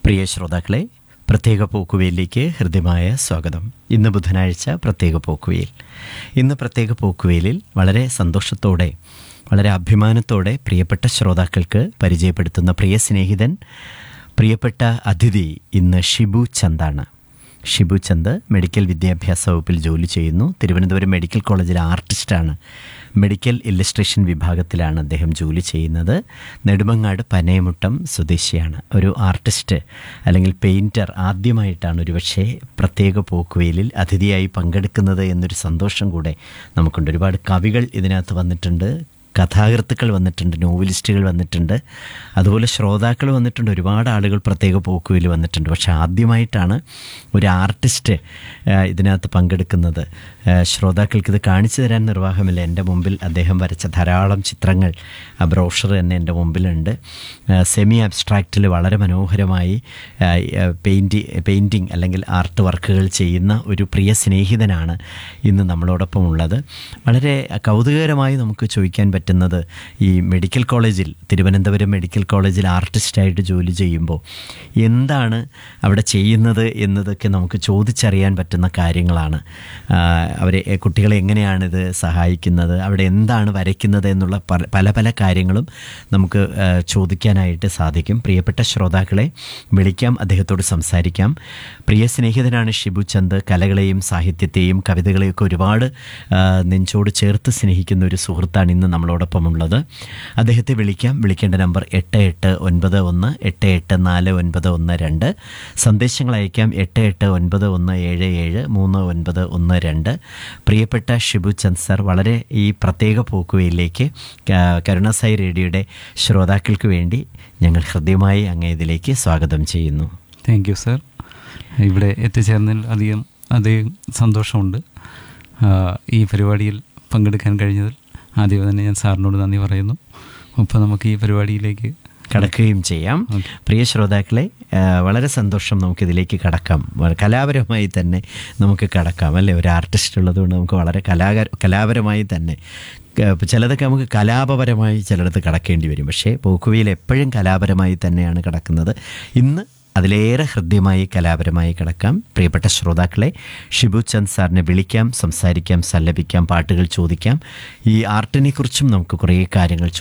പ്രിയ ശ്രോതാക്കളെ പ്രത്യേക പോക്കുവയിലേക്ക് ഹൃദ്യമായ സ്വാഗതം ഇന്ന് ബുധനാഴ്ച പ്രത്യേക പോക്കുവയിൽ ഇന്ന് പ്രത്യേക പോക്കുവയിലിൽ വളരെ സന്തോഷത്തോടെ വളരെ അഭിമാനത്തോടെ പ്രിയപ്പെട്ട ശ്രോതാക്കൾക്ക് പരിചയപ്പെടുത്തുന്ന പ്രിയ സ്നേഹിതൻ പ്രിയപ്പെട്ട അതിഥി ഇന്ന് ഷിബു ചന്ദാണ് ഷിബു ചന്ദ് മെഡിക്കൽ വിദ്യാഭ്യാസ വകുപ്പിൽ ജോലി ചെയ്യുന്നു തിരുവനന്തപുരം മെഡിക്കൽ കോളേജിലെ ആർട്ടിസ്റ്റാണ് മെഡിക്കൽ ഇല്ലസ്ട്രേഷൻ വിഭാഗത്തിലാണ് അദ്ദേഹം ജോലി ചെയ്യുന്നത് നെടുമങ്ങാട് പനയമുട്ടം സ്വദേശിയാണ് ഒരു ആർട്ടിസ്റ്റ് അല്ലെങ്കിൽ പെയിൻറ്റർ ആദ്യമായിട്ടാണ് ഒരുപക്ഷെ പ്രത്യേക പോക്കുവയിലിൽ അതിഥിയായി പങ്കെടുക്കുന്നത് എന്നൊരു സന്തോഷം കൂടെ നമുക്കുണ്ട് ഒരുപാട് കവികൾ ഇതിനകത്ത് വന്നിട്ടുണ്ട് കഥാകൃത്തുക്കൾ വന്നിട്ടുണ്ട് നോവലിസ്റ്റുകൾ വന്നിട്ടുണ്ട് അതുപോലെ ശ്രോതാക്കൾ വന്നിട്ടുണ്ട് ഒരുപാട് ആളുകൾ പ്രത്യേക പോക്കുവിൽ വന്നിട്ടുണ്ട് പക്ഷെ ആദ്യമായിട്ടാണ് ഒരു ആർട്ടിസ്റ്റ് ആ, ഇതിനകത്ത് പങ്കെടുക്കുന്നത് ആ, ശ്രോതാക്കൾക്ക് ഇത് കാണിച്ചു തരാൻ നിർവാഹമില്ല എൻ്റെ മുമ്പിൽ അദ്ദേഹം വരച്ച ധാരാളം ചിത്രങ്ങൾ ആ ബ്രോഷർ തന്നെ എൻ്റെ മുമ്പിലുണ്ട് ആ, സെമി അബ്സ്ട്രാക്റ്റിൽ വളരെ മനോഹരമായി ആ, ആ, പെയിൻറ്റി പെയിൻറ്റിങ് അല്ലെങ്കിൽ ആർട്ട് വർക്കുകൾ ചെയ്യുന്ന ഒരു പ്രിയ സ്നേഹിതനാണ് ഇന്ന് നമ്മളോടൊപ്പം ഉള്ളത് വളരെ കൗതുകകരമായി നമുക്ക് ചോദിക്കാൻ പറ്റുന്നത് ഈ മെഡിക്കൽ കോളേജിൽ തിരുവനന്തപുരം മെഡിക്കൽ കോളേജിൽ ആർട്ടിസ്റ്റായിട്ട് ജോലി ചെയ്യുമ്പോൾ എന്താണ് അവിടെ ചെയ്യുന്നത് എന്നതൊക്കെ നമുക്ക് ചോദിച്ചറിയാൻ പറ്റുന്ന കാര്യങ്ങളാണ് ആ, അവരെ കുട്ടികളെ എങ്ങനെയാണ് ഇത് സഹായിക്കുന്നത് അവിടെ എന്താണ് വരയ്ക്കുന്നത് എന്നുള്ള പല പല പല കാര്യങ്ങളും നമുക്ക് ആ, ചോദിക്കാനായിട്ട് സാധിക്കും പ്രിയപ്പെട്ട ശ്രോതാക്കളെ വിളിക്കാം അദ്ദേഹത്തോട് സംസാരിക്കാം പ്രിയ സ്നേഹിതനാണ് ഷിബു ചന്ദ് കലകളെയും സാഹിത്യത്തെയും കവിതകളെയൊക്കെ ഒരുപാട് ആ, നെഞ്ചോട് ചേർത്ത് സ്നേഹിക്കുന്ന ഒരു സുഹൃത്താണ് ഇന്ന് നമ്മളോടൊപ്പം ഉള്ളത് അദ്ദേഹത്തെ വിളിക്കാം വിളിക്കേണ്ട നമ്പർ എട്ട് എട്ട് ഒൻപത് ഒന്ന് എട്ട് എട്ട് നാല് ഒൻപത് ഒന്ന് രണ്ട് സന്ദേശങ്ങൾ അയക്കാം എട്ട് എട്ട് ഒൻപത് ഒന്ന് ഏഴ് ഏഴ് മൂന്ന് ഒൻപത് ഒന്ന് രണ്ട് പ്രിയപ്പെട്ട ഷിബു ചന്ദ് സർ വളരെ ഈ പ്രത്യേക പോക്കുവയിലേക്ക് ക- കരുണാസായി റേഡിയോയുടെ ശ്രോതാക്കൾക്ക് വേണ്ടി ഞങ്ങൾ ഹൃദ്യമായി അങ്ങേ ഇതിലേക്ക് സ്വാഗതം ചെയ്യുന്നു താങ്ക് യു സർ ഇവിടെ എത്തിച്ചേർന്നതിൽ അധികം അധികം സന്തോഷമുണ്ട് ആ, ഈ പരിപാടിയിൽ പങ്കെടുക്കാൻ കഴിഞ്ഞതിൽ ആദ്യം തന്നെ ഞാൻ സാറിനോട് നന്ദി പറയുന്നു ഇപ്പോൾ നമുക്ക് ഈ പരിപാടിയിലേക്ക് കടക്കുകയും ചെയ്യാം ഓക്കെ. പ്രിയ ശ്രോതാക്കളെ ആ, വളരെ സന്തോഷം നമുക്കിതിലേക്ക് കടക്കാം വളരെ കലാപരമായി തന്നെ നമുക്ക് കടക്കാം അല്ലേ ഒരു ആർട്ടിസ്റ്റ് ഉള്ളതുകൊണ്ട് നമുക്ക് വളരെ കലാക കലാപരമായി തന്നെ ക- ചിലതൊക്കെ നമുക്ക് കലാപപരമായി ചിലടത്ത് കടക്കേണ്ടി വരും പക്ഷേ പോക്കുവയിൽ എപ്പോഴും കലാപരമായി തന്നെയാണ് കിടക്കുന്നത് ഇന്ന് അതിലേറെ ഹൃദ്യമായി കലാപരമായി കിടക്കാം പ്രിയപ്പെട്ട ശ്രോതാക്കളെ ഷിബു ചന്ദ് സാറിനെ വിളിക്കാം സംസാരിക്കാം സല്ലപിക്കാം പാട്ടുകൾ ചോദിക്കാം ഈ ആർട്ടിനെ കുറിച്ചും നമുക്ക് കുറേ കാര്യങ്ങൾ